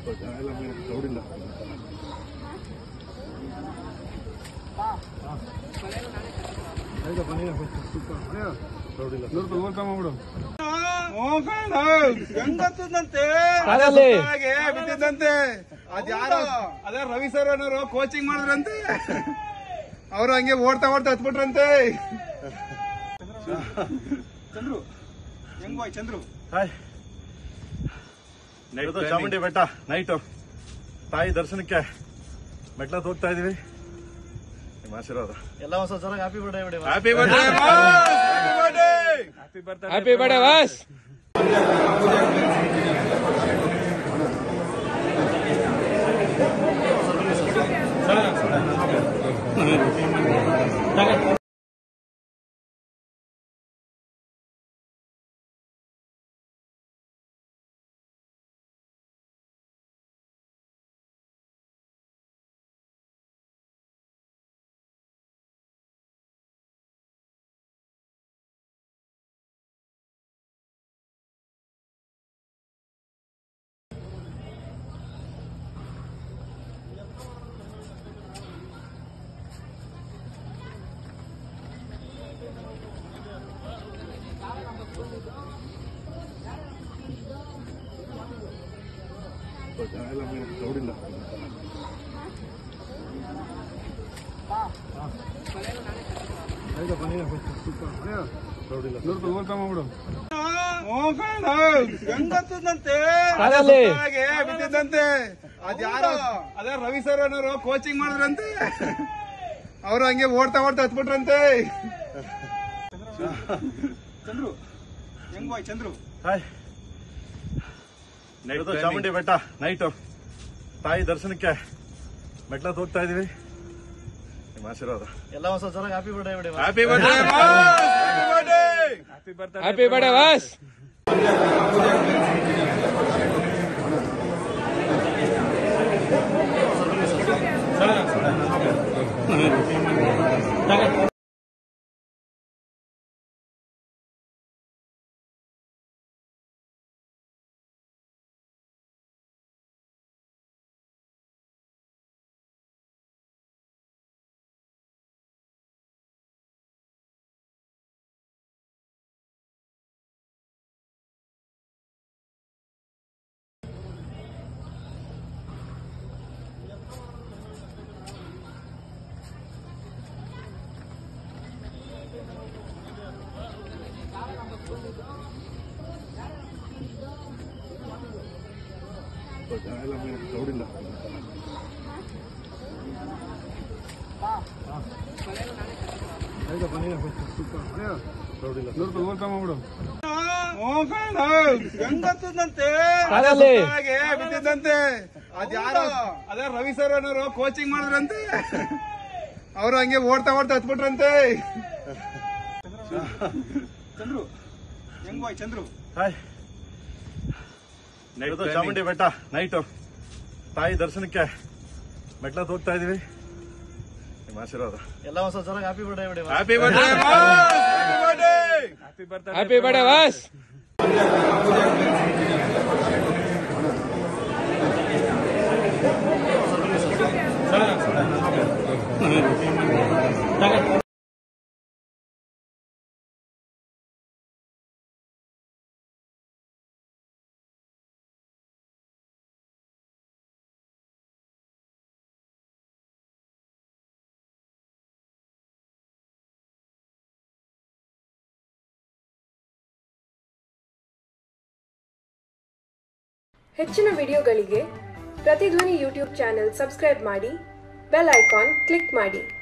ಹೆಂಗತ್ತದಂತೆ ಕಾಲಲ್ಲಿ. ಬಿದ್ದಿದ್ದಂತೆ ಅದ್ಯಾರೋ ಅದೇ ರವಿ ಸರ್ ಅನ್ನೋರು ಕೋಚಿಂಗ್ ಮಾಡಿದ್ರಂತೆ ಅವ್ರು ಹಂಗೆ ಓಡ್ತಾ ಓಡ್ತಾ ಹತ್ಬಿಟ್ರಂತೆ ಚಂದ್ರು ಹೆಂಗ್ ಬಾಯ್ ಚಂದ್ರು ಹಾಯ್ ಇವತ್ತು ಚಾಮುಂಡಿ ಬೆಟ್ಟ ನೈಟು ತಾಯಿ ದರ್ಶನಕ್ಕೆ ಮೆಟ್ಲತ್ ಹೋಗ್ತಾ ಇದೀವಿ ನಿಮ್ಮ ಆಶೀರ್ವಾದ ಎಲ್ಲ ಒಂದ್ ಸ್ವಲ್ಪ ಹ್ಯಾಪಿ ಬರ್ಡೇ ಬಿಡಿ ಹ್ಯಾಪಿ ಬರ್ಡೇ ಹ್ಯಾಪಿ ಬರ್ಡೇ ವಾಸ್ ಹೆಂಗತ್ತದಂತೆ ಕಾಲಲ್ಲಿ. ಬಿದ್ದಿದ್ದಂತೆ ಅದ್ಯಾರೋ ಅದೇ ರವಿ ಸರ್ ಅನ್ನೋರು ಕೋಚಿಂಗ್ ಮಾಡಿದ್ರಂತೆ ಅವ್ರು ಹಂಗೆ ಓಡ್ತಾ ಓಡ್ತಾ ಹತ್ಬಿಟ್ರಂತೆ ಚಂದ್ರು ಹೆಂಗ್ ಬಾಯ್ ಚಂದ್ರು ಹಾಯ್ ಇವತ್ತು ಚಾಮುಂಡಿ ಬೆಟ್ಟ ನೈಟು ತಾಯಿ ದರ್ಶನಕ್ಕೆ ಮೆಟ್ಲತ್ ಹೋಗ್ತಾ ಇದೀವಿ ನಿಮ್ಮ ಆಶೀರ್ವಾದ ಎಲ್ಲ ಒಂದ್ ಸ್ವಲ್ಪ ಹ್ಯಾಪಿ ಬರ್ಡೇ ಬಿಡಿ ಹ್ಯಾಪಿ ಬರ್ಡೇ ಹ್ಯಾಪಿ ಬರ್ಡೇ ವಾಸ್ ಹೆಂಗತ್ತದಂತೆ ಕಾಲಲ್ಲಿ. ಬಿದ್ದಿದ್ದಂತೆ ಅದ್ಯಾರೋ ಅದೇ ರವಿ ಸರ್ ಅನ್ನೋರು ಕೋಚಿಂಗ್ ಮಾಡಿದ್ರಂತೆ ಅವ್ರು ಹಂಗೆ ಓಡ್ತಾ ಓಡ್ತಾ ಹತ್ಬಿಟ್ರಂತೆ ಚಂದ್ರು ಹೆಂಗ್ ಬಾಯ್ ಚಂದ್ರು ಹಾಯ್ ಇವತ್ತು ಚಾಮುಂಡಿ ಬೆಟ್ಟ ನೈಟು ತಾಯಿ ದರ್ಶನಕ್ಕೆ ಮೆಟ್ಲತ್ ಹೋಗ್ತಾ ಇದೀವಿ ನಿಮ್ಮ ಆಶೀರ್ವಾದ ಎಲ್ಲ ಒಂದ್ ಸ್ವಲ್ಪ ಹ್ಯಾಪಿ ಬರ್ಡೇ ಬಿಡಿ ಹ್ಯಾಪಿ ಬರ್ಡೇ ಹ್ಯಾಪಿ ಬರ್ಡೇ ವಾಸ್ ಹೆಚ್ಚಿನ ವಿಡಿಯೋಗಳಿಗೆ ಪ್ರತಿಧ್ವನಿ ಯೂಟ್ಯೂಬ್ ಚಾನೆಲ್ ಸಬ್ಸ್ಕ್ರೈಬ್ ಮಾಡಿ ಬೆಲ್ ಐಕಾನ್ ಕ್ಲಿಕ್ ಮಾಡಿ